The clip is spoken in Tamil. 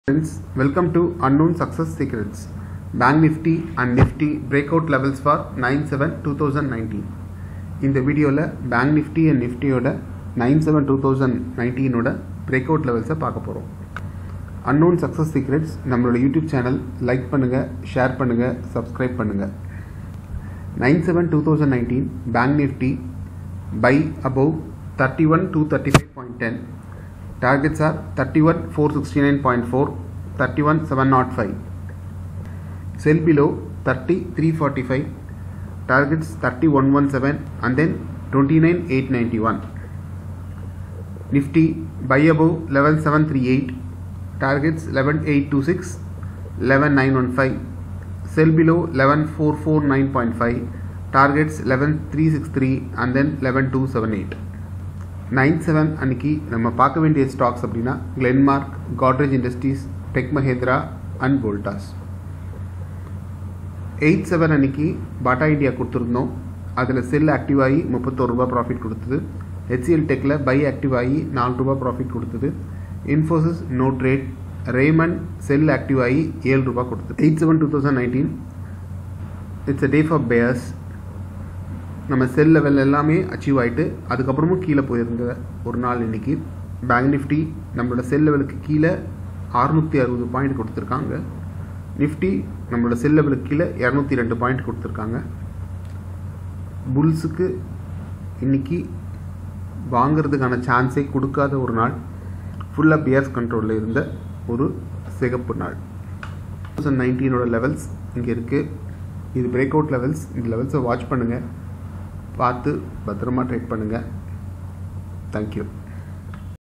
Friends, welcome to Unknown Success Secrets. Bank Nifty and Nifty breakout levels for 9-7 2019. இந்த வீடியோவில் பேங்க் நிஃப்டி அண்ட் நிஃப்டியோட நைன் செவன் டூ தௌசண்ட் நைன்டீனோட பிரேக் அவுட் லெவல்ஸை பார்க்க போகிறோம் அன்னோன் சக்ஸஸ் சீக்ரெட்ஸ் நம்மளோட யூடியூப் சேனல் லைக் பண்ணுங்கள் ஷேர் பண்ணுங்கள் சப்ஸ்கிரைப் பண்ணுங்கள் nine seven two thousand nineteen bank Nifty by above thirty one two thirty five point ten targets are 31 469.4 31 705 sell below 30 345 targets 31 17 and then 29 891 nifty buy above 11 738 targets 11 826 11 915 sell below 11 449.5 targets 11 363 and then 11 278 nine seven அன்னைக்கு நம்ம பார்க்க வேண்டிய ஸ்டாக்ஸ் அப்படின்னா Glenmark Godrej industries Tech Mahindra and Voltas eight seven அன்னைக்கு பாட்டா இந்தியா கொடுத்துருந்தோம் அதில் செல் ஆக்டிவ் ஆகி முப்பத்தோரு ரூபா ப்ராஃபிட் கொடுத்தது ஹெச்சிஎல் டெக்கில் பை ஆக்டிவ் ஆகி நாலு ரூபா ப்ராஃபிட் கொடுத்தது Infosys no trade Raymond sell active ஆகி ஏழு ரூபா கொடுத்தது eight seven two thousand nineteen it's a day for buyers நம்ம செல் லெவல் எல்லாமே அச்சீவ் ஆகிட்டு அதுக்கப்புறமும் கீழே போயிருந்த ஒரு நாள் இன்னைக்கு பேங்க் நிஃப்டி நம்மளோட செல் லெவலுக்கு கீழே அறுநூற்றி அறுபது பாயிண்ட் கொடுத்துருக்காங்க நிஃப்டி நம்மளோட செல் லெவலுக்கு கீழே இரநூத்தி ரெண்டு பாயிண்ட் கொடுத்துருக்காங்க புல்ஸுக்கு இன்னைக்கு வாங்கிறதுக்கான சான்ஸே கொடுக்காத ஒரு நாள் ஃபுல்லாக பியர்ஸ் கண்ட்ரோலில் இருந்த ஒரு சிகப்பு நாள் டூ தௌசண்ட் நைன்டீனோட லெவல்ஸ் இங்கே இருக்குது இது பிரேக் அவுட் லெவல்ஸ் இந்த லெவல்ஸை வாட்ச் பண்ணுங்கள் பார்த்து பத்திரமா ட்ரேட் பண்ணுங்கள் தேங்க்யூ